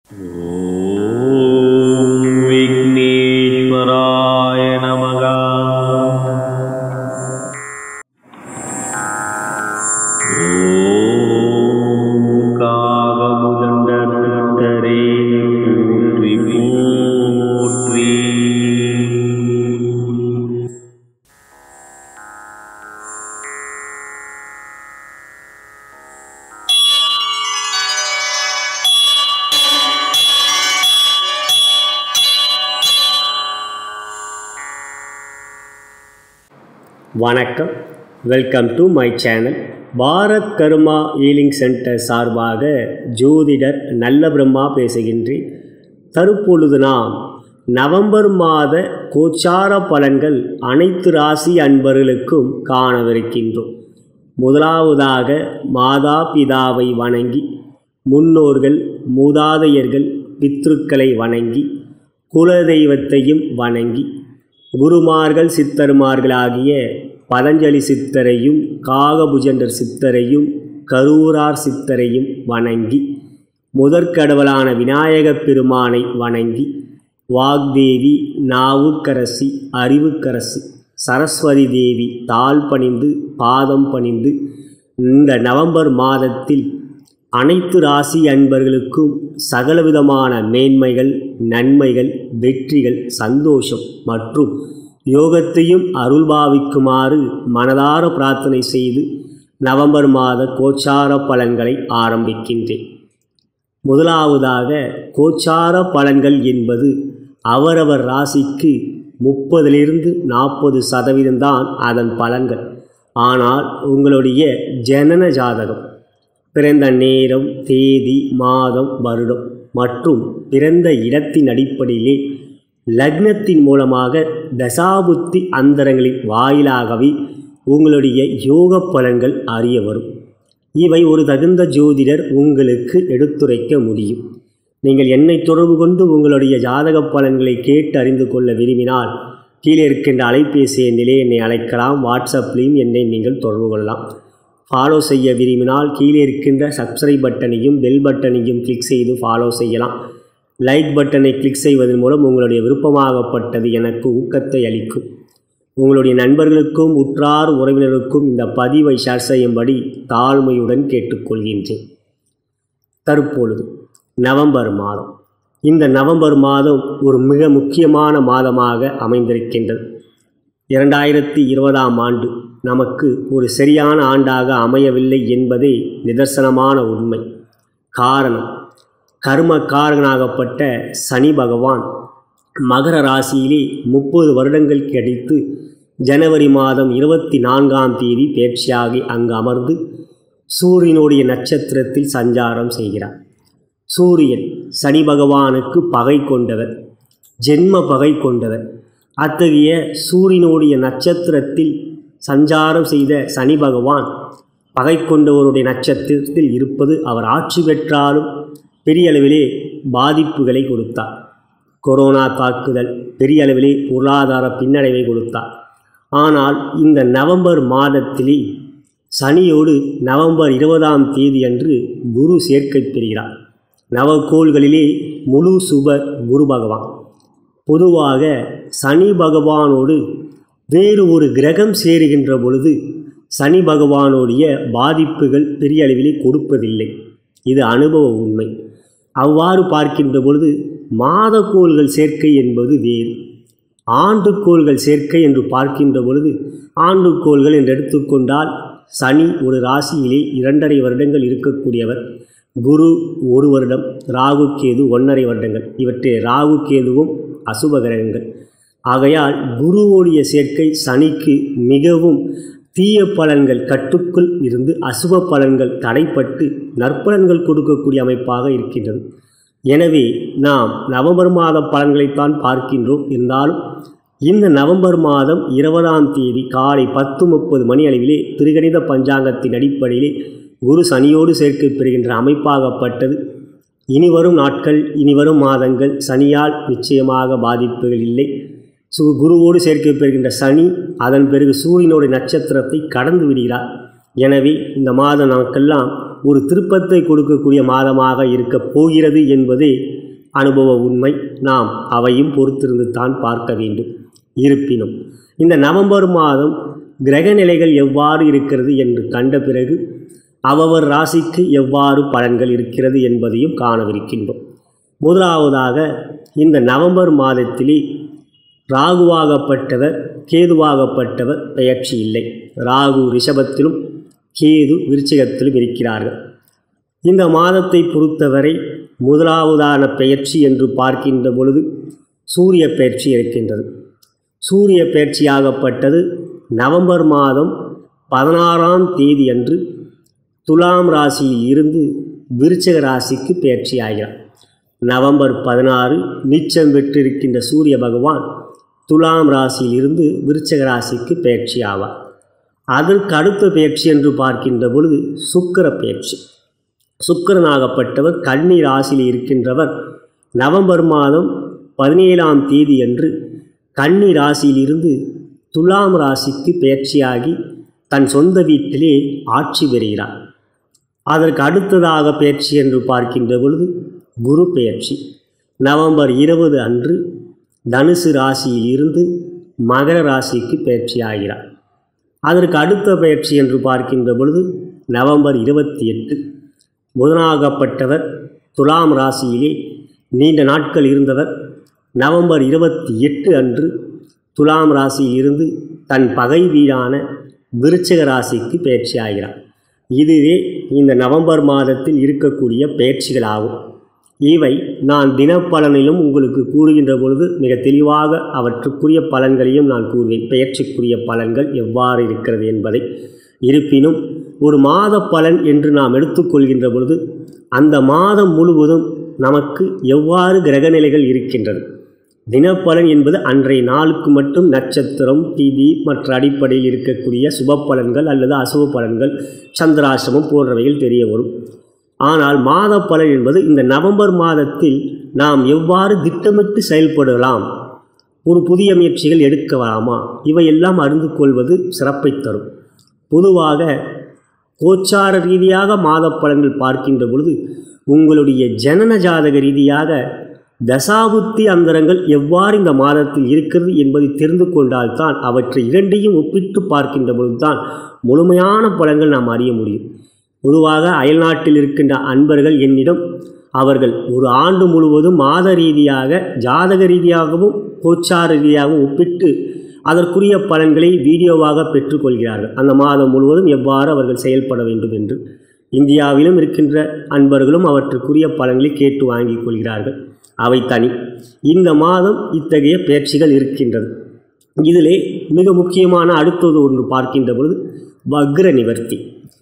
ॐ विघ्नेश्वराय नमः ॐ कावमुदण्डरे போற்றி போற்றி வணக்கம் welcome to my channel Bharat Karma healing centre சார்பாக ஜோதிடர் நல்ல பிரம்மா பேசுகின்றேன் தற்பொழுது நாம் நவம்பர் மாத கோச்சார பலன்கள் அனைத்து ராசி அன்பர்களுக்கும் காணவிருக்கின்றோம் முதலாவதாக மாதா பிதாவை வணங்கி முன்னோர்கள் மூதாதையர்கள் பித்ருக்களை வணங்கி குலதெய்வத்தையும் வணங்கி குருமார்கள் சித்தர்மார்களாகிய பதஞ்சலி சித்தரையும் காகபுஜண்டர் சித்தரையும் கரூரார் சித்தரையும் வணங்கி முதற்கடவுளான விநாயகப் பெருமானை வணங்கி வாக்தேவி நாவுக்கரசி அறிவுக்கரசி சரஸ்வதி தேவி தாழ் பணிந்து பாதம் பணிந்து இந்த நவம்பர் மாதத்தில் அனைத்து ராசி அன்பர்களுக்கும் சகலவிதமான மேன்மைகள் நன்மைகள் வெற்றிகள் சந்தோஷம் மற்றும் யோகத்தையும் அருள்பாவிக்குமாறு மனதார பிரார்த்தனை செய்து நவம்பர் மாத கோச்சார பலன்களை ஆரம்பிக்கின்றேன் முதலாவதாக கோச்சார பலன்கள் என்பது அவரவர் ராசிக்கு முப்பதிலிருந்து நாற்பது சதவீதம்தான் அதன் பலன்கள் ஆனால் உங்களுடைய ஜனன ஜாதகம் பிறந்த நேரம் தேதி மாதம் வருடம் மற்றும் பிறந்த இடத்தின் அடிப்படையிலே லக்னத்தின் மூலமாக தசாபுத்தி அந்தரங்களின் வாயிலாகவே உங்களுடைய யோக பலன்கள் அறிய வரும் இவை ஒரு தகுந்த ஜோதிடர் உங்களுக்கு எடுத்துரைக்க முடியும் நீங்கள் என்னை தொடர்பு கொண்டு உங்களுடைய ஜாதக பலன்களை கேட்டு அறிந்து கொள்ள விரும்பினால் கீழே இருக்கின்ற அலைபேசி எண்ணிலே என்னை அழைக்கலாம் வாட்ஸ்அப்லேயும் என்னை நீங்கள் தொடர்பு கொள்ளலாம் ஃபாலோ செய்ய விரும்பினால் கீழே இருக்கின்ற சப்ஸ்கிரைப் பட்டனையும் பெல் பட்டனையும் கிளிக் செய்து ஃபாலோ செய்யலாம் லைக் பட்டனை கிளிக் செய்வதன் மூலம் உங்களுடைய விருப்பமாகப்பட்டது எனக்கு ஊக்கத்தை அளிக்கும் உங்களுடைய நண்பர்களுக்கும் உற்றார் உறவினருக்கும் இந்த பதிவை ஷேர் செய்யும்படி தாழ்மையுடன் கேட்டுக்கொள்கின்றேன் தற்பொழுது நவம்பர் மாதம் இந்த நவம்பர் மாதம் ஒரு மிக முக்கியமான மாதமாக அமைந்திருக்கின்றது இரண்டாயிரத்தி இருபதாம் ஆண்டு நமக்கு ஒரு சரியான ஆண்டாக அமையவில்லை என்பதே நிதர்சனமான உண்மை காரணம் கர்ம காரகனாகப்பட்ட சனி பகவான் மகர ராசியிலே முப்பது வருடங்கள் கிடைத்து ஜனவரி மாதம் இருபத்தி நான்காம் தேதி பேர்ச்சியாகி அங்கு அமர்ந்து சூரியனுடைய நட்சத்திரத்தில் சஞ்சாரம் செய்கிறார் சூரியன் சனி பகவானுக்கு பகை கொண்டவர் ஜென்ம பகை கொண்டவர் அத்தகைய சூரியனுடைய நட்சத்திரத்தில் சஞ்சாரம் செய்த சனி பகவான் பகை கொண்டவருடைய நட்சத்திரத்தில் இருப்பது அவர் ஆட்சி பெற்றாலும் பெரிய அளவிலே பாதிப்புகளை கொடுத்தார் கொரோனா தாக்குதல் பெரிய அளவிலே பொருளாதார பின்னடைவை கொடுத்தார் ஆனால் இந்த நவம்பர் மாதத்திலே சனியோடு நவம்பர் இருபதாம் தேதி அன்று குரு சேர்க்கை பெறுகிறார் நவக்கோள்களிலே முழு சுபர் குரு பகவான் பொதுவாக சனி பகவானோடு வேறு ஒரு கிரகம் சேருகின்ற பொழுது சனி பகவானுடைய பாதிப்புகள் பெரிய அளவிலே கொடுப்பதில்லை இது அனுபவ உண்மை அவ்வாறு பார்க்கின்ற பொழுது மாதக்கோள்கள் சேர்க்கை என்பது வேறு ஆண்டுக்கோள்கள் சேர்க்கை என்று பார்க்கின்ற பொழுது ஆண்டுக்கோள்கள் என்று எடுத்துக்கொண்டால் சனி ஒரு ராசியிலே இரண்டரை வருடங்கள் இருக்கக்கூடியவர் குரு ஒரு வருடம் ராகு கேது ஒன்றரை வருடங்கள் இவற்றை ராகு கேதுவும் அசுப கிரகங்கள் ஆகையால் குருவோடைய சேர்க்கை சனிக்கு மிகவும் தீய பலன்கள் கட்டுக்குள் இருந்து அசுப பலன்கள் தடைப்பட்டு நற்பலன்கள் கொடுக்கக்கூடிய அமைப்பாக இருக்கின்றது எனவே நாம் நவம்பர் மாத பலன்களைத்தான் பார்க்கின்றோம் இருந்தாலும் இந்த நவம்பர் மாதம் இருபதாம் தேதி காலை பத்து முப்பது மணி அளவிலே திருகணித பஞ்சாங்கத்தின் அடிப்படையிலே குரு சனியோடு சேர்க்கை பெறுகின்ற அமைப்பாகப்பட்டது இனி வரும் நாட்கள் இனி வரும் மாதங்கள் சனியால் நிச்சயமாக பாதிப்புகள் இல்லை சு குருவோடு சேர்க்கை பெறுகின்ற சனி அதன் பிறகு சூரியனுடைய நட்சத்திரத்தை கடந்து விடுகிறார் எனவே இந்த மாத நாட்கெல்லாம் ஒரு திருப்பத்தை கொடுக்கக்கூடிய மாதமாக இருக்கப் போகிறது என்பதே அனுபவ உண்மை நாம் அவையும் பொறுத்திருந்து தான் பார்க்க வேண்டும் இருப்பினும் இந்த நவம்பர் மாதம் கிரக நிலைகள் எவ்வாறு இருக்கிறது என்று கண்ட பிறகு அவவர் ராசிக்கு எவ்வாறு பலன்கள் இருக்கிறது என்பதையும் காணவிருக்கின்றோம் முதலாவதாக இந்த நவம்பர் மாதத்திலே ராகுவாகப்பட்டவர் கேதுவாகப்பட்டவர் பெயர்ச்சி இல்லை ராகு ரிஷபத்திலும் கேது விருச்சிகத்திலும் இருக்கிறார்கள் இந்த மாதத்தை பொறுத்தவரை முதலாவதான பெயர்ச்சி என்று பார்க்கின்ற பொழுது சூரிய பெயர்ச்சி இருக்கின்றது சூரிய பெயர்ச்சியாகப்பட்டது நவம்பர் மாதம் பதினாறாம் தேதி அன்று துலாம் ராசியில் இருந்து விருச்சக ராசிக்கு பெயர்ச்சி ஆகிறார் நவம்பர் பதினாறு நீச்சம் பெற்றிருக்கின்ற சூரிய பகவான் துலாம் ராசியில் இருந்து விருச்சக ராசிக்கு பெயர்ச்சி ஆவார் அதற்கு அடுத்த பெயர்ச்சி என்று பார்க்கின்ற பொழுது சுக்கிர பெயர்ச்சி சுக்கிரனாகப்பட்டவர் கன்னி ராசியில் இருக்கின்றவர் நவம்பர் மாதம் பதினேழாம் தேதி அன்று கன்னி ராசியிலிருந்து துலாம் ராசிக்கு பெயர்ச்சியாகி தன் சொந்த வீட்டிலே ஆட்சி பெறுகிறார் அதற்கு அடுத்ததாக பெயர்ச்சி என்று பார்க்கின்ற பொழுது குரு பெயர்ச்சி நவம்பர் இருபது அன்று தனுசு ராசியில் இருந்து மகர ராசிக்கு பெயர்ச்சி ஆகிறார் அதற்கு அடுத்த பயிற்சி என்று பார்க்கின்ற பொழுது நவம்பர் இருபத்தி எட்டு புதனாகப்பட்டவர் துலாம் ராசியிலே நீண்ட நாட்கள் இருந்தவர் நவம்பர் இருபத்தி எட்டு அன்று துலாம் ராசியில் இருந்து தன் பகை வீடான விருச்சக ராசிக்கு பயிற்சி ஆகிறார் இதுவே இந்த நவம்பர் மாதத்தில் இருக்கக்கூடிய பயிற்சிகளாகும் இவை நான் தினப்பலனிலும் உங்களுக்கு கூறுகின்ற பொழுது மிக தெளிவாக அவற்றுக்குரிய பலன்களையும் நான் கூறுவேன் பெயர்ச்சிக்குரிய பலன்கள் எவ்வாறு இருக்கிறது என்பதை இருப்பினும் ஒரு மாத பலன் என்று நாம் எடுத்துக்கொள்கின்ற பொழுது அந்த மாதம் முழுவதும் நமக்கு எவ்வாறு கிரகநிலைகள் இருக்கின்றது தினப்பலன் என்பது அன்றைய நாளுக்கு மட்டும் நட்சத்திரம் திதி மற்ற அடிப்படையில் இருக்கக்கூடிய சுப பலன்கள் அல்லது அசுப பலன்கள் சந்திராசிரமம் போன்றவைகள் தெரிய வரும் ஆனால் மாத பலன் என்பது இந்த நவம்பர் மாதத்தில் நாம் எவ்வாறு திட்டமிட்டு செயல்படலாம் ஒரு புதிய முயற்சிகள் எடுக்கலாமா இவையெல்லாம் அறிந்து கொள்வது சிறப்பை தரும் பொதுவாக கோச்சார ரீதியாக மாத பலன்கள் பார்க்கின்ற பொழுது உங்களுடைய ஜனன ஜாதக ரீதியாக தசாபுத்தி அந்தரங்கள் எவ்வாறு இந்த மாதத்தில் இருக்கிறது என்பதை தெரிந்து கொண்டால்தான் அவற்றை இரண்டையும் ஒப்பிட்டு பார்க்கின்ற பொழுதுதான் முழுமையான பலன்கள் நாம் அறிய முடியும் பொதுவாக அயல்நாட்டில் இருக்கின்ற அன்பர்கள் என்னிடம் அவர்கள் ஒரு ஆண்டு முழுவதும் மாத ரீதியாக ஜாதக ரீதியாகவும் கோச்சார ரீதியாகவும் ஒப்பிட்டு அதற்குரிய பலன்களை வீடியோவாக பெற்றுக்கொள்கிறார்கள் அந்த மாதம் முழுவதும் எவ்வாறு அவர்கள் செயல்பட வேண்டும் என்று இந்தியாவிலும் இருக்கின்ற அன்பர்களும் அவற்றுக்குரிய பலன்களை கேட்டு வாங்கிக் கொள்கிறார்கள் அவை தனி இந்த மாதம் இத்தகைய பயிற்சிகள் இருக்கின்றது இதிலே மிக முக்கியமான அடுத்தது ஒன்று பார்க்கின்ற பொழுது வக்ர நிவர்த்தி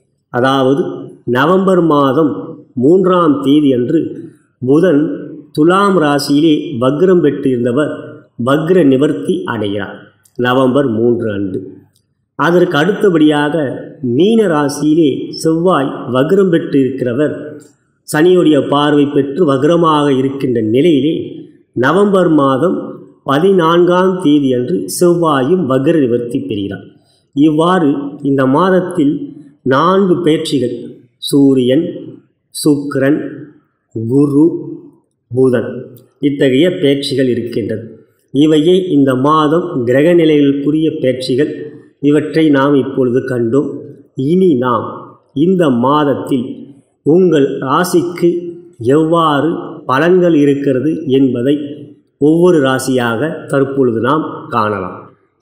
அதாவது நவம்பர் மாதம் மூன்றாம் தேதி அன்று புதன் துலாம் ராசியிலே வக்ரம் பெற்றிருந்தவர் வக்ர நிவர்த்தி அடைகிறார் நவம்பர் மூன்று அன்று அதற்கு அடுத்தபடியாக மீன ராசியிலே செவ்வாய் வக்ரம் பெற்று இருக்கிறவர் சனியுடைய பார்வை பெற்று வக்ரமாக இருக்கின்ற நிலையிலே நவம்பர் மாதம் பதினான்காம் தேதி அன்று செவ்வாயும் வக்ர நிவர்த்தி பெறுகிறார் இவ்வாறு இந்த மாதத்தில் நான்கு பயிற்சிகள் சூரியன் சுக்கிரன் குரு புதன் இத்தகைய பயிற்சிகள் இருக்கின்றது இவையே இந்த மாதம் கிரக நிலைகளுக்குரிய பயிற்சிகள் இவற்றை நாம் இப்பொழுது கண்டோம் இனி நாம் இந்த மாதத்தில் உங்கள் ராசிக்கு எவ்வாறு பலன்கள் இருக்கிறது என்பதை ஒவ்வொரு ராசியாக தற்பொழுது நாம் காணலாம்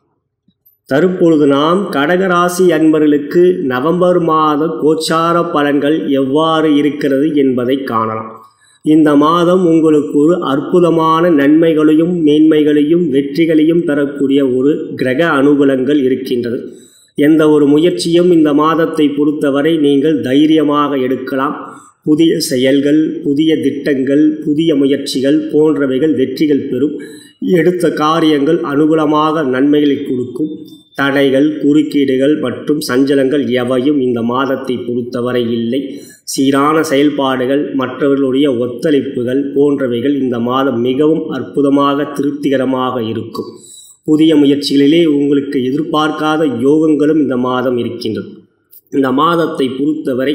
தற்பொழுது நாம் கடகராசி அன்பர்களுக்கு நவம்பர் மாத கோச்சார பலன்கள் எவ்வாறு இருக்கிறது என்பதை காணலாம் இந்த மாதம் உங்களுக்கு ஒரு அற்புதமான நன்மைகளையும் மேன்மைகளையும் வெற்றிகளையும் பெறக்கூடிய ஒரு கிரக அனுகூலங்கள் இருக்கின்றது எந்த ஒரு முயற்சியும் இந்த மாதத்தை பொறுத்தவரை நீங்கள் தைரியமாக எடுக்கலாம் புதிய செயல்கள் புதிய திட்டங்கள் புதிய முயற்சிகள் போன்றவைகள் வெற்றிகள் பெறும் எடுத்த காரியங்கள் அனுகூலமாக நன்மைகளை கொடுக்கும் தடைகள் குறுக்கீடுகள் மற்றும் சஞ்சலங்கள் எவையும் இந்த மாதத்தை பொறுத்தவரை இல்லை சீரான செயல்பாடுகள் மற்றவர்களுடைய ஒத்துழைப்புகள் போன்றவைகள் இந்த மாதம் மிகவும் அற்புதமாக திருப்திகரமாக இருக்கும் புதிய முயற்சிகளிலே உங்களுக்கு எதிர்பார்க்காத யோகங்களும் இந்த மாதம் இருக்கின்றது இந்த மாதத்தை பொறுத்தவரை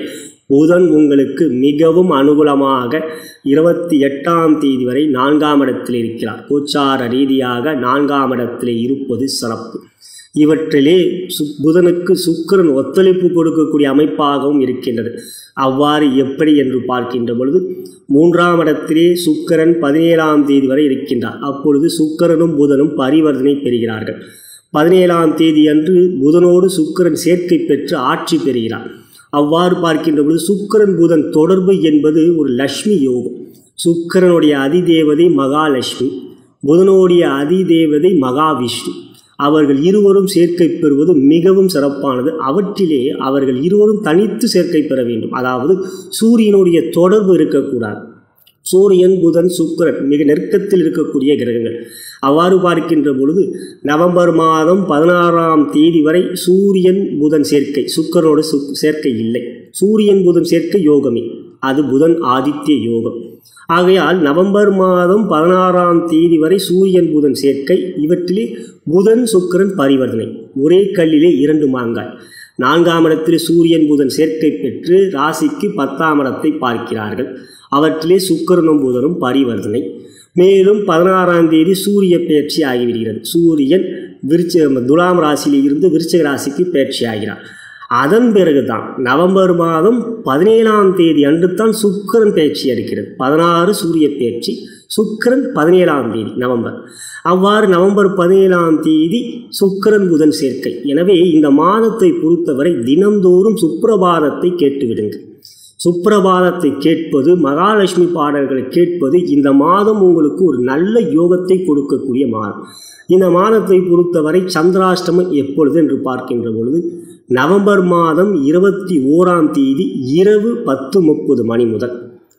புதன் உங்களுக்கு மிகவும் அனுகூலமாக இருபத்தி எட்டாம் தேதி வரை நான்காம் இடத்தில் இருக்கிறார் கோச்சார ரீதியாக நான்காம் இடத்திலே இருப்பது சிறப்பு இவற்றிலே சு புதனுக்கு சுக்கிரன் ஒத்துழைப்பு கொடுக்கக்கூடிய அமைப்பாகவும் இருக்கின்றது அவ்வாறு எப்படி என்று பார்க்கின்ற பொழுது மூன்றாம் இடத்திலே சுக்கிரன் பதினேழாம் தேதி வரை இருக்கின்றார் அப்பொழுது சுக்கிரனும் புதனும் பரிவர்த்தனை பெறுகிறார்கள் பதினேழாம் தேதி அன்று புதனோடு சுக்கிரன் சேர்க்கை பெற்று ஆட்சி பெறுகிறார் அவ்வாறு பார்க்கின்ற பொழுது சுக்கிரன் புதன் தொடர்பு என்பது ஒரு லக்ஷ்மி யோகம் சுக்கிரனுடைய அதிதேவதை மகாலட்சுமி புதனுடைய அதிதேவதை மகாவிஷ்ணு அவர்கள் இருவரும் சேர்க்கை பெறுவது மிகவும் சிறப்பானது அவற்றிலே அவர்கள் இருவரும் தனித்து சேர்க்கை பெற வேண்டும் அதாவது சூரியனுடைய தொடர்பு இருக்கக்கூடாது சூரியன் புதன் சுக்கிரன் மிக நெருக்கத்தில் இருக்கக்கூடிய கிரகங்கள் அவ்வாறு பார்க்கின்ற பொழுது நவம்பர் மாதம் பதினாறாம் தேதி வரை சூரியன் புதன் சேர்க்கை சுக்கரனோடு சு சேர்க்கை இல்லை சூரியன் புதன் சேர்க்கை யோகமே அது புதன் ஆதித்ய யோகம் ஆகையால் நவம்பர் மாதம் பதினாறாம் தேதி வரை சூரியன் புதன் சேர்க்கை இவற்றிலே புதன் சுக்கிரன் பரிவர்த்தனை ஒரே கல்லிலே இரண்டு மாங்காய் நான்காம் இடத்தில் சூரியன் புதன் சேர்க்கை பெற்று ராசிக்கு பத்தாம் இடத்தை பார்க்கிறார்கள் அவற்றிலே சுக்கிரனும் புதனும் பரிவர்த்தனை மேலும் பதினாறாம் தேதி சூரிய பயிற்சி ஆகிவிடுகிறது சூரியன் விருச்ச துலாம் ராசியில் இருந்து விருச்சக ராசிக்கு பயிற்சி ஆகிறார் அதன் பிறகுதான் நவம்பர் மாதம் பதினேழாம் தேதி அன்று தான் சுக்கிரன் பயிற்சி அடிக்கிறது பதினாறு சூரிய பயிற்சி சுக்கிரன் பதினேழாம் தேதி நவம்பர் அவ்வாறு நவம்பர் பதினேழாம் தேதி சுக்கிரன் புதன் சேர்க்கை எனவே இந்த மாதத்தை பொறுத்தவரை தினந்தோறும் சுப்பிரபாதத்தை கேட்டுவிடுங்கள் சுப்பிரபாதத்தை கேட்பது மகாலட்சுமி பாடல்களை கேட்பது இந்த மாதம் உங்களுக்கு ஒரு நல்ல யோகத்தை கொடுக்கக்கூடிய மாதம் இந்த மாதத்தை பொறுத்தவரை சந்திராஷ்டமம் எப்பொழுது என்று பார்க்கின்ற பொழுது நவம்பர் மாதம் இருபத்தி ஓராம் தேதி இரவு பத்து முப்பது மணி முதல்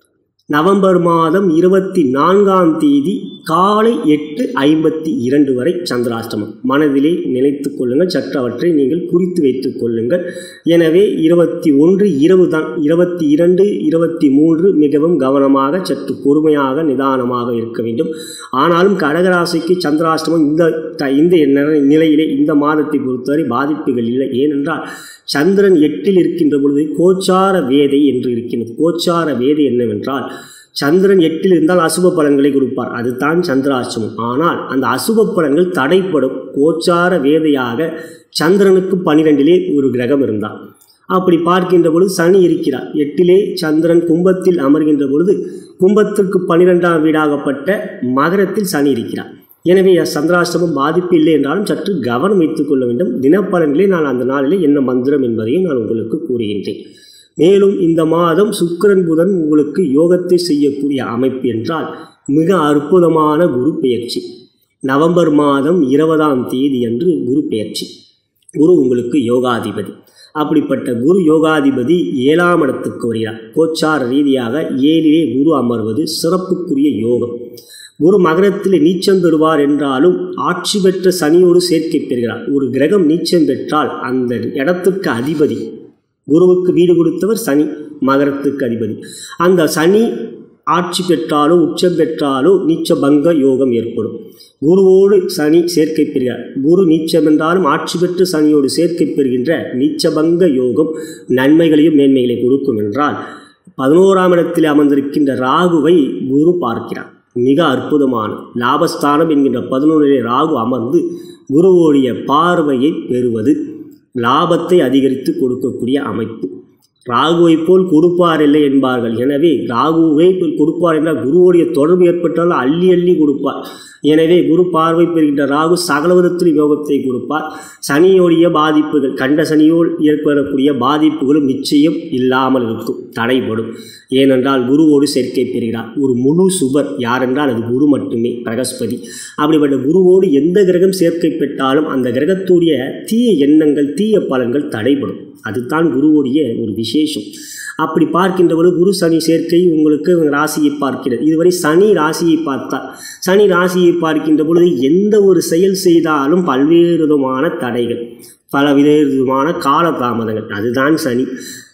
நவம்பர் மாதம் இருபத்தி நான்காம் தேதி காலை எட்டு ஐம்பத்தி இரண்டு வரை சந்திராஷ்டமம் மனதிலே நினைத்து கொள்ளுங்கள் சற்றவற்றை நீங்கள் குறித்து வைத்துக் கொள்ளுங்கள் எனவே இருபத்தி ஒன்று இரவு தான் இருபத்தி இரண்டு இருபத்தி மூன்று மிகவும் கவனமாக சற்று பொறுமையாக நிதானமாக இருக்க வேண்டும் ஆனாலும் கடகராசிக்கு சந்திராஷ்டமம் இந்த த- இந்த நி- நிலையிலே இந்த மாதத்தை பொறுத்தவரை பாதிப்புகள் இல்லை ஏனென்றால் சந்திரன் எட்டில் இருக்கின்ற பொழுது கோச்சார வேதை என்று இருக்கின்றது கோச்சார வேதை என்னவென்றால் சந்திரன் எட்டில் இருந்தால் அசுப பலன்களை கொடுப்பார் அதுதான் சந்திராஷ்டமம் ஆனால் அந்த அசுப பலன்கள் தடைப்படும் கோச்சார வேதையாக சந்திரனுக்கு பனிரெண்டிலே ஒரு கிரகம் இருந்தார் அப்படி பார்க்கின்ற பொழுது சனி இருக்கிறார் எட்டிலே சந்திரன் கும்பத்தில் அமர்கின்ற பொழுது கும்பத்திற்கு பனிரெண்டாம் வீடாகப்பட்ட மகரத்தில் சனி இருக்கிறார் எனவே சந்திராஷ்டமம் பாதிப்பு இல்லை என்றாலும் சற்று கவனம் வைத்துக் கொள்ள வேண்டும் தினப்பலன்களே நான் அந்த நாளிலே என்ன மந்திரம் என்பதையும் நான் உங்களுக்கு கூறுகின்றேன் மேலும் இந்த மாதம் சுக்கிரன் புதன் உங்களுக்கு யோகத்தை செய்யக்கூடிய அமைப்பு என்றால் மிக அற்புதமான குரு பெயர்ச்சி நவம்பர் மாதம் இருபதாம் தேதி அன்று குரு பெயர்ச்சி குரு உங்களுக்கு யோகாதிபதி அப்படிப்பட்ட குரு யோகாதிபதி ஏழாம் இடத்துக்கு வருகிறார் கோச்சார ரீதியாக ஏழிலே குரு அமர்வது சிறப்புக்குரிய யோகம் குரு மகரத்தில் நீச்சம் பெறுவார் என்றாலும் ஆட்சி பெற்ற சனியோடு சேர்க்கை பெறுகிறார் ஒரு கிரகம் நீச்சம் பெற்றால் அந்த இடத்துக்கு அதிபதி குருவுக்கு வீடு கொடுத்தவர் சனி மகரத்துக்கு அதிபதி அந்த சனி ஆட்சி பெற்றாலோ உச்சம் பெற்றாலோ நீச்ச பங்க யோகம் ஏற்படும் குருவோடு சனி சேர்க்கை பெறுகிறார் குரு நீச்சம் என்றாலும் ஆட்சி பெற்று சனியோடு சேர்க்கை பெறுகின்ற நீச்சபங்க யோகம் நன்மைகளையும் மேன்மைகளை கொடுக்கும் என்றால் பதினோராம் இடத்தில் அமர்ந்திருக்கின்ற ராகுவை குரு பார்க்கிறார் மிக அற்புதமான லாபஸ்தானம் என்கின்ற பதினொன்றிலே ராகு அமர்ந்து குருவோடைய பார்வையை பெறுவது லாபத்தை அதிகரித்து கொடுக்கக்கூடிய அமைப்பு ராகுவை போல் கொடுப்பார் இல்லை என்பார்கள் எனவே ராகுவை போல் கொடுப்பார் என்றால் குருவுடைய தொடர்பு ஏற்பட்டால் அள்ளி அள்ளி கொடுப்பார் எனவே குரு பார்வை பெறுகின்ற ராகு சகல விதத்திலும் யோகத்தை கொடுப்பார் சனியோடைய பாதிப்புகள் கண்ட சனியோல் ஏற்படக்கூடிய பாதிப்புகளும் நிச்சயம் இல்லாமல் இருக்கும் தடைபடும் ஏனென்றால் குருவோடு சேர்க்கை பெறுகிறார் ஒரு முழு சுபர் யாரென்றால் அது குரு மட்டுமே பிரகஸ்பதி அப்படிப்பட்ட குருவோடு எந்த கிரகம் சேர்க்கை பெற்றாலும் அந்த கிரகத்துடைய தீய எண்ணங்கள் தீய பலன்கள் தடைபடும் அதுதான் குருவுடைய ஒரு விசேஷம் அப்படி பார்க்கின்ற பொழுது குரு சனி சேர்க்கை உங்களுக்கு ராசியை பார்க்கிறது இதுவரை சனி ராசியை பார்த்தார் சனி ராசியை பார்க்கின்ற பொழுது எந்த ஒரு செயல் செய்தாலும் பல்வேறு விதமான தடைகள் பல விதமான கால தாமதங்கள் அதுதான் சனி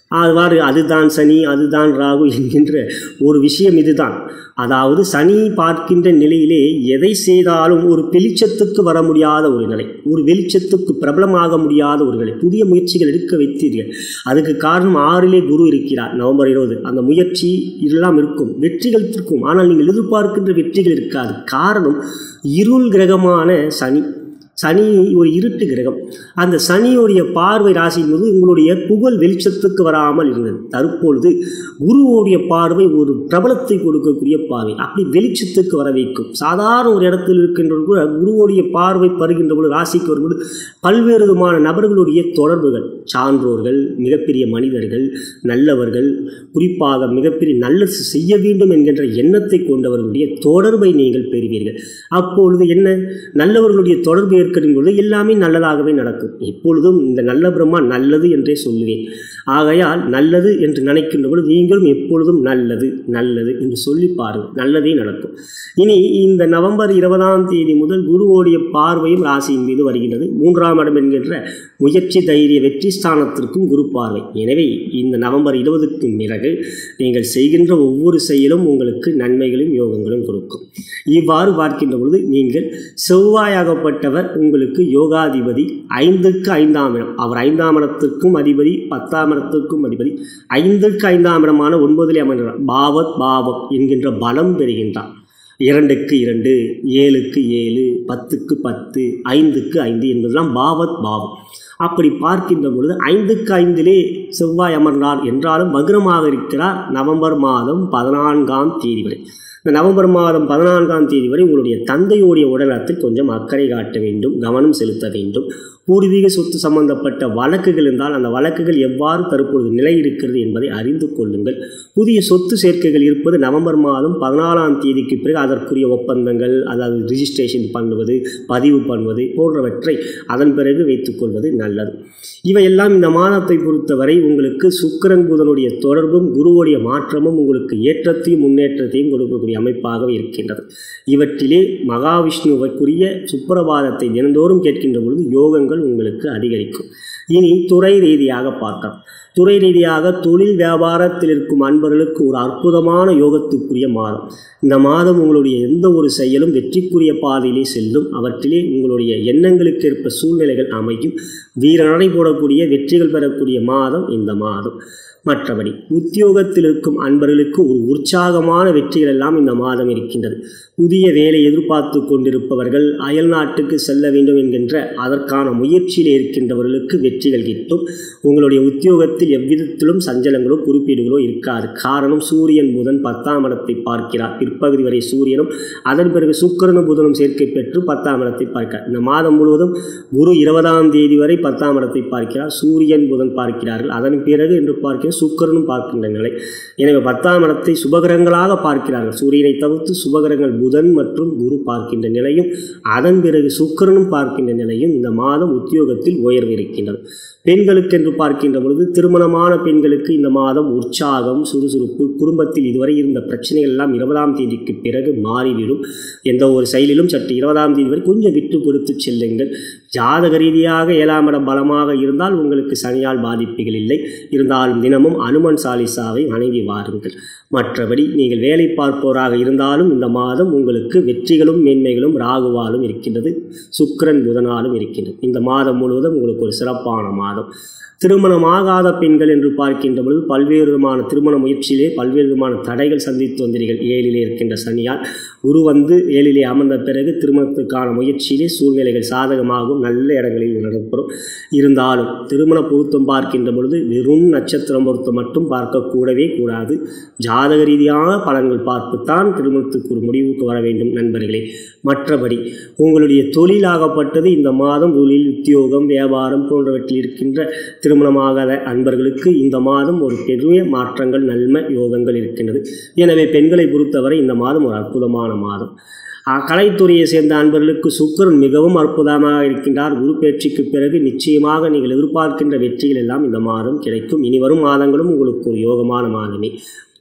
அவ்வாறு அதுதான் சனி அதுதான் ராகு என்கின்ற ஒரு விஷயம் இதுதான் அதாவது சனி பார்க்கின்ற நிலையிலே எதை செய்தாலும் ஒரு வெளிச்சத்துக்கு வர முடியாத ஒரு நிலை ஒரு வெளிச்சத்துக்கு பிரபலமாக முடியாத ஒரு நிலை புதிய முயற்சிகள் எடுக்க வைத்தீர்கள் அதுக்கு காரணம் ஆறிலே குரு இருக்கிறார் நவம்பர் இருபது அந்த முயற்சி எல்லாம் இருக்கும் வெற்றிகள் இருக்கும் ஆனால் நீங்கள் எதிர்பார்க்கின்ற வெற்றிகள் இருக்காது காரணம் இருள் கிரகமான சனி சனி ஒரு இருட்டு கிரகம் அந்த சனியுடைய பார்வை ராசியின் போது உங்களுடைய புகழ் வெளிச்சத்துக்கு வராமல் இருந்தது தற்பொழுது குருவோடைய பார்வை ஒரு பிரபலத்தை கொடுக்கக்கூடிய பார்வை அப்படி வெளிச்சத்துக்கு வர வைக்கும் சாதாரண ஒரு இடத்தில் இருக்கின்ற கூட குருவோடைய பார்வை பருகின்ற பொழுது ராசிக்கு வரும்போது பல்வேறு விதமான நபர்களுடைய தொடர்புகள் சான்றோர்கள் மிகப்பெரிய மனிதர்கள் நல்லவர்கள் குறிப்பாக மிகப்பெரிய நல்லது செய்ய வேண்டும் என்கின்ற எண்ணத்தை கொண்டவர்களுடைய தொடர்பை நீங்கள் பெறுவீர்கள் அப்பொழுது என்ன நல்லவர்களுடைய தொடர்பு ஏற்படும் பொழுது எல்லாமே நல்லதாகவே நடக்கும் எப்பொழுதும் இந்த நல்ல பிரம்மா நல்லது என்றே சொல்லுவேன் ஆகையால் நல்லது என்று நினைக்கின்ற பொழுது நீங்களும் எப்பொழுதும் நல்லது நல்லது என்று சொல்லி பாருங்கள் நல்லதே நடக்கும் இனி இந்த நவம்பர் இருபதாம் தேதி முதல் குருவோடைய பார்வையும் ராசியின் மீது வருகின்றது மூன்றாம் இடம் என்கின்ற முயற்சி தைரிய வெற்றி ஸ்தானத்திற்கும் குரு பார்வை எனவே இந்த நவம்பர் இருபதுக்கு பிறகு நீங்கள் செய்கின்ற ஒவ்வொரு செயலும் உங்களுக்கு நன்மைகளும் யோகங்களும் கொடுக்கும் இவ்வாறு பார்க்கின்ற பொழுது நீங்கள் செவ்வாயாகப்பட்டவர் உங்களுக்கு யோகாதிபதி ஐந்துக்கு ஐந்தாம் இடம் அவர் ஐந்தாம் இடத்திற்கும் அதிபதி பத்தாம் இடத்திற்கும் அதிபதி ஐந்துக்கு ஐந்தாம் இடமான ஒன்பதிலே அமர்கிறார் பாவத் பாவம் என்கின்ற பலம் பெறுகின்றார் இரண்டுக்கு இரண்டு ஏழுக்கு ஏழு பத்துக்கு பத்து ஐந்துக்கு ஐந்து என்பதெல்லாம் பாவத் பாவம் அப்படி பார்க்கின்ற பொழுது ஐந்துக்கு ஐந்திலே செவ்வாய் அமர்ந்தார் என்றாலும் வக்ரமாக இருக்கிறார் நவம்பர் மாதம் பதினான்காம் தேதி வரை இந்த நவம்பர் மாதம் பதினான்காம் தேதி வரை உங்களுடைய தந்தையுடைய உடல்நலத்தில் கொஞ்சம் அக்கறை காட்ட வேண்டும் கவனம் செலுத்த வேண்டும் பூர்வீக சொத்து சம்பந்தப்பட்ட வழக்குகள் இருந்தால் அந்த வழக்குகள் எவ்வாறு தற்பொழுது நிலை இருக்கிறது என்பதை அறிந்து கொள்ளுங்கள் புதிய சொத்து சேர்க்கைகள் இருப்பது நவம்பர் மாதம் பதினாலாம் தேதிக்கு பிறகு அதற்குரிய ஒப்பந்தங்கள் அதாவது ரிஜிஸ்ட்ரேஷன் பண்ணுவது பதிவு பண்ணுவது போன்றவற்றை அதன் பிறகு வைத்துக்கொள்வது நல்லது இவையெல்லாம் இந்த மாதத்தை பொறுத்தவரை உங்களுக்கு சுக்கிரன் புதனுடைய தொடர்பும் குருவுடைய மாற்றமும் உங்களுக்கு ஏற்றத்தையும் முன்னேற்றத்தையும் கொடுக்கக்கூடிய அமைப்பாக இருக்கின்றது இவற்றிலே மகாவிஷ்ணுவுக்குரிய சுப்பிரபாதத்தை தினந்தோறும் கேட்கின்ற பொழுது யோகங்கள் உங்களுக்கு அதிகரிக்கும் இனி துறை ரீதியாக பார்க்கலாம் துறை ரீதியாக தொழில் வியாபாரத்தில் இருக்கும் அன்பர்களுக்கு ஒரு அற்புதமான யோகத்துக்குரிய மாதம் இந்த மாதம் உங்களுடைய எந்த ஒரு செயலும் வெற்றிக்குரிய பாதையிலே செல்லும் அவற்றிலே உங்களுடைய எண்ணங்களுக்கு ஏற்ப சூழ்நிலைகள் அமையும் வீரநடை போடக்கூடிய வெற்றிகள் பெறக்கூடிய மாதம் இந்த மாதம் மற்றபடி உத்தியோகத்தில் இருக்கும் அன்பர்களுக்கு ஒரு உற்சாகமான வெற்றிகள் எல்லாம் இந்த மாதம் இருக்கின்றது புதிய வேலை எதிர்பார்த்து கொண்டிருப்பவர்கள் அயல் நாட்டுக்கு செல்ல வேண்டும் என்கின்ற அதற்கான முயற்சியில் இருக்கின்றவர்களுக்கு வெற்றிகள் கிட்டும் உங்களுடைய உத்தியோகத்தில் எவ்விதத்திலும் சஞ்சலங்களோ குறிப்பீடுகளோ இருக்காது காரணம் சூரியன் புதன் பத்தாம் இடத்தை பார்க்கிறார் பிற்பகுதி வரை சூரியனும் அதன் பிறகு சுக்கிரனும் புதனும் சேர்க்கை பெற்று பத்தாம் இடத்தை பார்க்கிறார் இந்த மாதம் முழுவதும் குரு இருபதாம் தேதி வரை பத்தாம் இடத்தை பார்க்கிறார் சூரியன் புதன் பார்க்கிறார்கள் அதன் பிறகு என்று பார்க்கிற சுக்கிரனும் பார்க்கின்ற நிலை எனவே பத்தாம் இடத்தை சுபகிரகங்களாக பார்க்கிறார்கள் சூரியனை தவிர்த்து சுபகிரகங்கள் புதன் மற்றும் குரு பார்க்கின்ற நிலையும் அதன் பிறகு சுக்கிரனும் பார்க்கின்ற நிலையும் இந்த மாதம் உத்தியோகத்தில் உயர்வு இருக்கின்றது பெண்களுக்கு என்று பார்க்கின்ற பொழுது திருமணமான பெண்களுக்கு இந்த மாதம் உற்சாகம் சுறுசுறுப்பு குடும்பத்தில் இதுவரை இருந்த பிரச்சனைகள் எல்லாம் இருபதாம் தேதிக்கு பிறகு மாறிவிடும் எந்த ஒரு செயலிலும் சற்று இருபதாம் தேதி வரை கொஞ்சம் விட்டு கொடுத்து செல்லுங்கள் ஜாதக ரீதியாக ஏழாம் இடம் பலமாக இருந்தால் உங்களுக்கு சனியால் பாதிப்புகள் இல்லை இருந்தாலும் தினமும் அனுமன் சாலிசாவை வணங்கி வாருங்கள் மற்றபடி நீங்கள் வேலை பார்ப்போராக இருந்தாலும் இந்த மாதம் உங்களுக்கு வெற்றிகளும் மேன்மைகளும் ராகுவாலும் இருக்கின்றது சுக்கிரன் புதனாலும் இருக்கின்றது இந்த மாதம் முழுவதும் உங்களுக்கு ஒரு சிறப்பான மாதம் திருமணமாகாத பெண்கள் என்று பார்க்கின்ற பொழுது பல்வேறு விதமான திருமண முயற்சியிலே பல்வேறு விதமான தடைகள் சந்தித்து வந்தீர்கள் ஏழிலே இருக்கின்ற சனியால் குரு வந்து ஏழிலே அமர்ந்த பிறகு திருமணத்துக்கான முயற்சியிலே சூழ்நிலைகள் சாதகமாகும் நல்ல இடங்களில் நடப்படும் இருந்தாலும் திருமண பொருத்தம் பார்க்கின்ற பொழுது வெறும் நட்சத்திரம் பொருத்தம் மட்டும் பார்க்கக்கூடவே கூடாது ஜாதக ரீதியான பலன்கள் பார்த்துத்தான் திருமணத்துக்கு ஒரு முடிவுக்கு வர வேண்டும் நண்பர்களே மற்றபடி உங்களுடைய தொழிலாகப்பட்டது இந்த மாதம் தொழில் உத்தியோகம் வியாபாரம் போன்றவற்றில் இருக்கின்ற திருமணமாகாத அன்பர்களுக்கு இந்த மாதம் ஒரு பெரிய மாற்றங்கள் நன்மை யோகங்கள் இருக்கின்றது எனவே பெண்களை பொறுத்தவரை இந்த மாதம் ஒரு அற்புதமான மாதம் அஹ் கலைத்துறையை சேர்ந்த அன்பர்களுக்கு சுக்கிரன் மிகவும் அற்புதமாக இருக்கின்றார் குரு பேச்சுக்கு பிறகு நிச்சயமாக நீங்கள் எதிர்பார்க்கின்ற வெற்றிகள் எல்லாம் இந்த மாதம் கிடைக்கும் இனி வரும் மாதங்களும் உங்களுக்கு ஒரு யோகமான மாதமே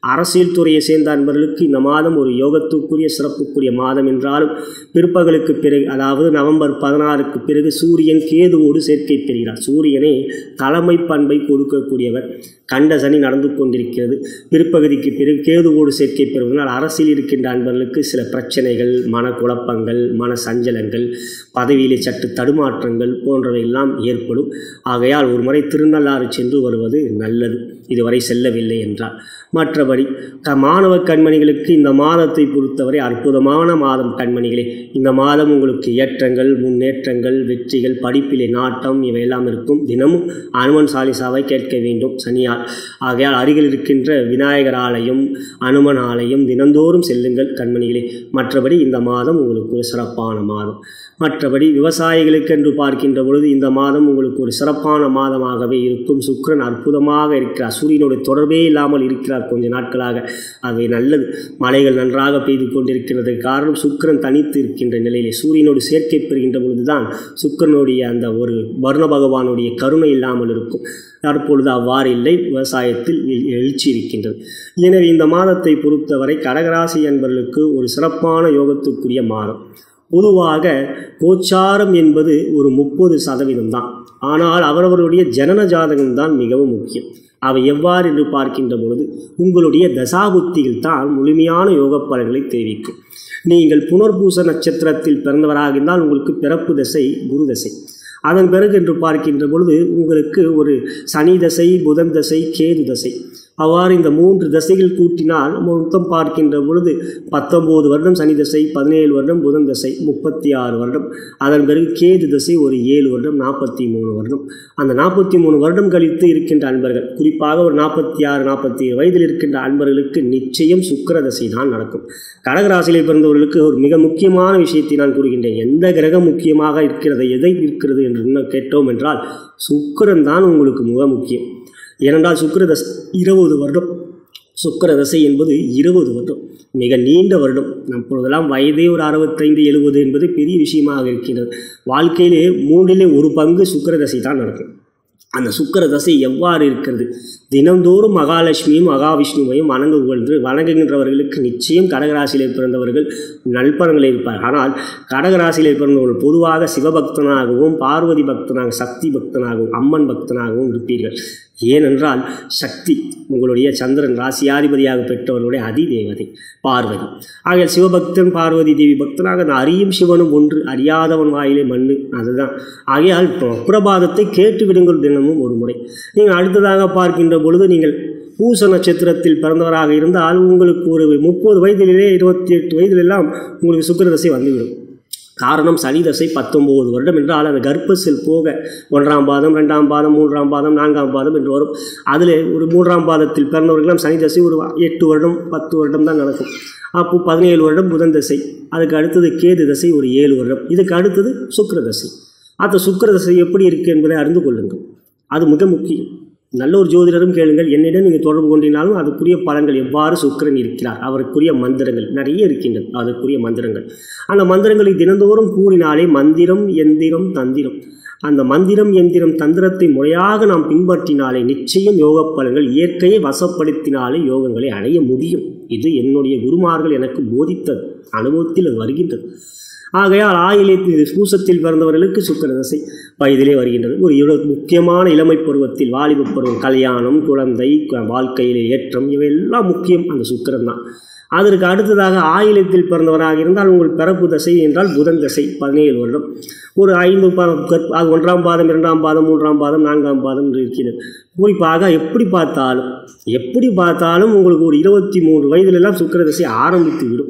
அரசியல் துறையை சேர்ந்த அன்பர்களுக்கு இந்த மாதம் ஒரு யோகத்துக்குரிய சிறப்புக்குரிய மாதம் என்றாலும் பிற்பகலுக்கு பிறகு அதாவது நவம்பர் பதினாறுக்கு பிறகு சூரியன் கேதுவோடு சேர்க்கை பெறுகிறார் சூரியனே தலைமை பண்பை கொடுக்கக்கூடியவர் கண்ட சனி நடந்து கொண்டிருக்கிறது பிற்பகுதிக்கு பிறகு கேதுவோடு சேர்க்கை பெறுவதனால் அரசியல் இருக்கின்ற அன்பர்களுக்கு சில பிரச்சனைகள் மனக்குழப்பங்கள் மன சஞ்சலங்கள் பதவியிலே சற்று தடுமாற்றங்கள் போன்றவை எல்லாம் ஏற்படும் ஆகையால் ஒரு முறை திருநள்ளாறு சென்று வருவது நல்லது இதுவரை செல்லவில்லை என்றால் மற்றபடி க மாணவ கண்மணிகளுக்கு இந்த மாதத்தை பொறுத்தவரை அற்புதமான மாதம் கண்மணிகளே இந்த மாதம் உங்களுக்கு ஏற்றங்கள் முன்னேற்றங்கள் வெற்றிகள் படிப்பிலே நாட்டம் இவையெல்லாம் இருக்கும் தினமும் அனுமன் சாலிசாவை கேட்க வேண்டும் சனியால் ஆகையால் அருகில் இருக்கின்ற விநாயகர் ஆலயம் அனுமன் ஆலயம் தினந்தோறும் செல்லுங்கள் கண்மணிகளே மற்றபடி இந்த மாதம் உங்களுக்கு ஒரு சிறப்பான மாதம் மற்றபடி விவசாயிகளுக்கு என்று பார்க்கின்ற பொழுது இந்த மாதம் உங்களுக்கு ஒரு சிறப்பான மாதமாகவே இருக்கும் சுக்கிரன் அற்புதமாக இருக்கிறார் சூரியனுடைய தொடர்பே இல்லாமல் இருக்கிறார் கொஞ்ச நாட்களாக அவை நல்லது மழைகள் நன்றாக பெய்து கொண்டிருக்கிறது காரணம் சுக்கிரன் தனித்து இருக்கின்ற நிலையிலே சூரியனோடு சேர்க்கை பெறுகின்ற பொழுதுதான் சுக்கிரனுடைய அந்த ஒரு வர்ண பகவானுடைய கருணை இல்லாமல் இருக்கும் தற்பொழுது அவ்வாறு இல்லை விவசாயத்தில் எழு- எழுச்சி இருக்கின்றது எனவே இந்த மாதத்தை பொறுத்தவரை கடகராசி என்பவர்களுக்கு ஒரு சிறப்பான யோகத்துக்குரிய மாதம் பொதுவாக கோச்சாரம் என்பது ஒரு முப்பது சதவீதம் தான் ஆனால் அவரவருடைய ஜனன ஜாதகம் தான் மிகவும் முக்கியம் அவை எவ்வாறு என்று பார்க்கின்ற பொழுது உங்களுடைய தசாபுத்திகள் தான் முழுமையான யோக பலன்களை தெரிவிக்கும் நீங்கள் புனர்பூச நட்சத்திரத்தில் பிறந்தவராக இருந்தால் உங்களுக்கு பிறப்பு தசை குரு தசை அதன் பிறகு என்று பார்க்கின்ற பொழுது உங்களுக்கு ஒரு சனி தசை புதன் தசை கேது தசை அவ்வாறு இந்த மூன்று தசைகள் கூட்டினால் மொத்தம் பார்க்கின்ற பொழுது பத்தொம்போது வருடம் சனி தசை பதினேழு வருடம் புதன் தசை முப்பத்தி ஆறு வருடம் அதன் பிறகு கேது தசை ஒரு ஏழு வருடம் நாற்பத்தி மூணு வருடம் அந்த நாற்பத்தி மூணு வருடம் கழித்து இருக்கின்ற அன்பர்கள் குறிப்பாக ஒரு நாற்பத்தி ஆறு நாற்பத்தி ஏழு வயதில் இருக்கின்ற அன்பர்களுக்கு நிச்சயம் சுக்கிர தசை தான் நடக்கும் கடகராசியிலே பிறந்தவர்களுக்கு ஒரு மிக முக்கியமான விஷயத்தை நான் கூறுகின்றேன் எந்த கிரகம் முக்கியமாக இருக்கிறது எதை இருக்கிறது என்று இன்னும் கேட்டோம் என்றால் சுக்கிரன் தான் உங்களுக்கு மிக முக்கியம் ஏனென்றால் சுக்கிரதசை இருபது வருடம் சுக்கிரதசை என்பது இருபது வருடம் மிக நீண்ட வருடம் அப்பொழுதெல்லாம் வயதே ஒரு அறுபத்தைந்து எழுபது என்பது பெரிய விஷயமாக இருக்கின்றது வாழ்க்கையிலே மூன்றிலே ஒரு பங்கு சுக்கிரதசை தான் நடக்கும் அந்த சுக்கிர தசை எவ்வாறு இருக்கிறது தினந்தோறும் மகாலட்சுமியும் மகாவிஷ்ணுவையும் வணங்க புகழ்ந்து வணங்குகின்றவர்களுக்கு நிச்சயம் கடகராசியிலே பிறந்தவர்கள் நல்பலன்களை இருப்பார் ஆனால் கடகராசியிலே பிறந்தவர்கள் பொதுவாக சிவபக்தனாகவும் பார்வதி பக்தனாக சக்தி பக்தனாகவும் அம்மன் பக்தனாகவும் இருப்பீர்கள் ஏனென்றால் சக்தி உங்களுடைய சந்திரன் ராசியாதிபதியாக பெற்றவர்களுடைய அதிதேவதை பார்வதி ஆக சிவபக்தன் பார்வதி தேவி பக்தனாக அந்த அறியும் சிவனும் ஒன்று அறியாதவன் வாயிலே மண்ணு அதுதான் ஆகையால் பிரபாதத்தை கேட்டு விடுங்கள் தினமும் ஒரு முறை நீங்கள் அடுத்ததாக பார்க்கின்ற பொழுது நீங்கள் பூச நட்சத்திரத்தில் பிறந்தவராக இருந்தால் உங்களுக்கு ஒரு முப்பது வயதிலே இருபத்தி எட்டு வயதிலெல்லாம் உங்களுக்கு சுக்கிரதசை வந்துவிடும் காரணம் சனி தசை பத்தொம்போது வருடம் என்றால் அந்த கர்ப்பசில் போக ஒன்றாம் பாதம் ரெண்டாம் பாதம் மூன்றாம் பாதம் நான்காம் பாதம் என்று வரும் அதில் ஒரு மூன்றாம் பாதத்தில் பிறந்தவர்களாம் சனி தசை ஒரு எட்டு வருடம் பத்து வருடம் தான் நடக்கும் அப்போ பதினேழு வருடம் புதன் தசை அதுக்கு அடுத்தது கேது தசை ஒரு ஏழு வருடம் இதுக்கு அடுத்தது சுக்கிர தசை அந்த சுக்கிர தசை எப்படி இருக்குது என்பதை அறிந்து கொள்ளுங்கள் அது மிக முக்கியம் நல்ல ஒரு ஜோதிடரும் கேளுங்கள் என்னிடம் நீங்கள் தொடர்பு கொண்டினாலும் அதுக்குரிய பலன்கள் எவ்வாறு சுக்கிரன் இருக்கிறார் அவருக்குரிய மந்திரங்கள் நிறைய இருக்கின்றது அதற்குரிய மந்திரங்கள் அந்த மந்திரங்களை தினந்தோறும் கூறினாலே மந்திரம் எந்திரம் தந்திரம் அந்த மந்திரம் எந்திரம் தந்திரத்தை முறையாக நாம் பின்பற்றினாலே நிச்சயம் யோக பலன்கள் இயற்கையை வசப்படுத்தினாலே யோகங்களை அடைய முடியும் இது என்னுடைய குருமார்கள் எனக்கு போதித்தது அனுபவத்தில் அது வருகின்றது ஆகையால் ஆயிலே பூசத்தில் பிறந்தவர்களுக்கு சுக்கிர தசை வயதிலே வருகின்றது ஒரு இவ்வளவு முக்கியமான இளமை பருவத்தில் வாலிப பருவம் கல்யாணம் குழந்தை க- வாழ்க்கையிலே ஏற்றம் இவையெல்லாம் முக்கியம் அந்த சுக்கிரன் தான் அதற்கு அடுத்ததாக ஆயிலத்தில் பிறந்தவராக இருந்தால் உங்கள் பிறப்பு தசை என்றால் புதன் தசை பதினேழு வருடம் ஒரு ஐந்து பா கற்- அது ஒன்றாம் பாதம் இரண்டாம் பாதம் மூன்றாம் பாதம் நான்காம் பாதம் என்று இருக்கிறது குறிப்பாக எப்படி பார்த்தாலும் எப்படி பார்த்தாலும் உங்களுக்கு ஒரு இருபத்தி மூன்று வயதிலெல்லாம் சுக்கிர தசை ஆரம்பித்து விடும்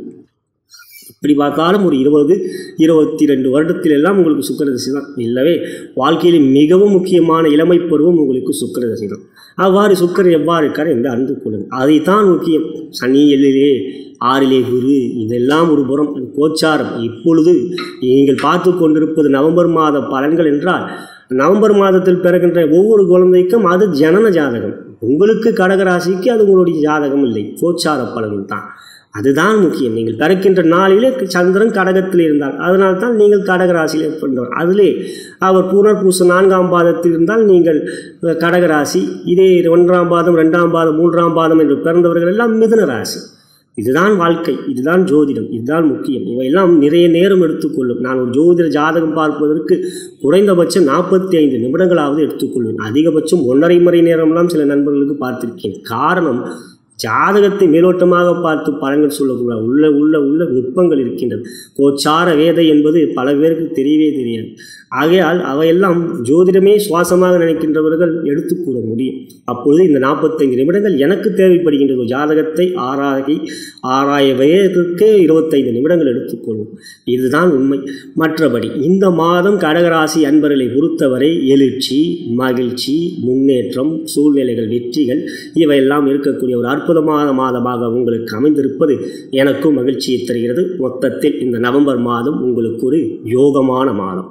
இப்படி பார்த்தாலும் ஒரு இருபது இருபத்தி ரெண்டு வருடத்திலெல்லாம் உங்களுக்கு சுக்கிரதசை தான் இல்லவே வாழ்க்கையில் மிகவும் முக்கியமான இளமை பருவம் உங்களுக்கு சுக்கிரதசை தான் அவ்வாறு சுக்கிரன் எவ்வாறு இருக்கார் என்று அறிந்து கொள்ளுங்கள் அதைத்தான் முக்கியம் சனி எல்லிலே ஆறிலே குரு இதெல்லாம் ஒரு புறம் அது கோச்சாரம் இப்பொழுது நீங்கள் பார்த்து கொண்டிருப்பது நவம்பர் மாத பலன்கள் என்றால் நவம்பர் மாதத்தில் பிறக்கின்ற ஒவ்வொரு குழந்தைக்கும் அது ஜனன ஜாதகம் உங்களுக்கு கடகராசிக்கு அது உங்களுடைய ஜாதகம் இல்லை கோச்சார பலன்கள் தான் அதுதான் முக்கியம் நீங்கள் பிறக்கின்ற நாளிலே சந்திரன் கடகத்தில் இருந்தால் அதனால் தான் நீங்கள் கடக ராசியில் பிறந்தவர் அதிலே அவர் புனர்பூச நான்காம் பாதத்தில் இருந்தால் நீங்கள் அஹ், கடக ராசி இதே ஒன்றாம் பாதம் ரெண்டாம் பாதம் மூன்றாம் பாதம் என்று பிறந்தவர்கள் எல்லாம் மிதுன ராசி இதுதான் வாழ்க்கை இதுதான் ஜோதிடம் இதுதான் முக்கியம் இவையெல்லாம் நிறைய நேரம் எடுத்துக்கொள்ளும் நான் ஒரு ஜோதிட ஜாதகம் பார்ப்பதற்கு குறைந்தபட்சம் நாற்பத்தி ஐந்து நிமிடங்களாவது எடுத்துக்கொள்வேன் அதிகபட்சம் ஒன்றரை மணி நேரம்லாம் சில நண்பர்களுக்கு பார்த்திருக்கேன் காரணம் ஜாதகத்தை மேலோட்டமாக பார்த்து பலன்கள் சொல்லக்கூடாது உள்ள உள்ள உள்ள நுட்பங்கள் இருக்கின்றது கோச்சார வேதை என்பது பல பேருக்கு தெரியவே தெரியாது ஆகையால் அவையெல்லாம் ஜோதிடமே சுவாசமாக நினைக்கின்றவர்கள் எடுத்துக்கூற முடியும் அப்பொழுது இந்த நாற்பத்தைந்து நிமிடங்கள் எனக்கு தேவைப்படுகின்றது ஒரு ஜாதகத்தை ஆராயி ஆராயவையதற்கு இருபத்தைந்து நிமிடங்கள் எடுத்துக்கொள்வோம் இதுதான் உண்மை மற்றபடி இந்த மாதம் கடகராசி அன்பர்களை பொறுத்தவரை எழுச்சி மகிழ்ச்சி முன்னேற்றம் சூழ்நிலைகள் வெற்றிகள் இவையெல்லாம் இருக்கக்கூடிய ஒரு அற்புதமான மாதமாக உங்களுக்கு அமைந்திருப்பது எனக்கும் மகிழ்ச்சியை தருகிறது மொத்தத்தில் இந்த நவம்பர் மாதம் உங்களுக்கு ஒரு யோகமான மாதம்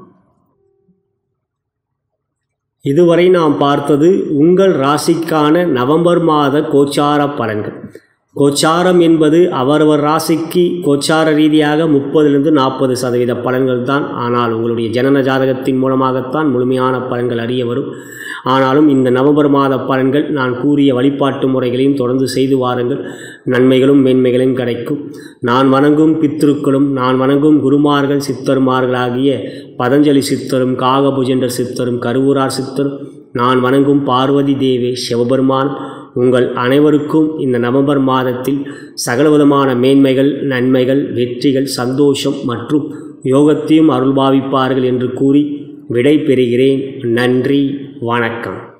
இதுவரை நாம் பார்த்தது உங்கள் ராசிக்கான நவம்பர் மாத கோச்சார பலன்கள் கோச்சாரம் என்பது அவரவர் ராசிக்கு கோச்சார ரீதியாக முப்பதிலிருந்து நாற்பது சதவீத பலன்கள் தான் ஆனால் உங்களுடைய ஜனன ஜாதகத்தின் மூலமாகத்தான் முழுமையான பலன்கள் அறிய வரும் ஆனாலும் இந்த நவம்பர் மாத பலன்கள் நான் கூறிய வழிபாட்டு முறைகளையும் தொடர்ந்து செய்து வாருங்கள் நன்மைகளும் மேன்மைகளும் கிடைக்கும் நான் வணங்கும் பித்ருக்களும் நான் வணங்கும் குருமார்கள் சித்தர்மார்களாகிய பதஞ்சலி சித்தரும் காகபுஜென்ற சித்தரும் கருவூரார் சித்தரும் நான் வணங்கும் பார்வதி தேவி சிவபெருமான் உங்கள் அனைவருக்கும் இந்த நவம்பர் மாதத்தில் சகலவிதமான மேன்மைகள் நன்மைகள் வெற்றிகள் சந்தோஷம் மற்றும் யோகத்தையும் அருள்பாவிப்பார்கள் என்று கூறி விடை பெறுகிறேன் நன்றி வணக்கம்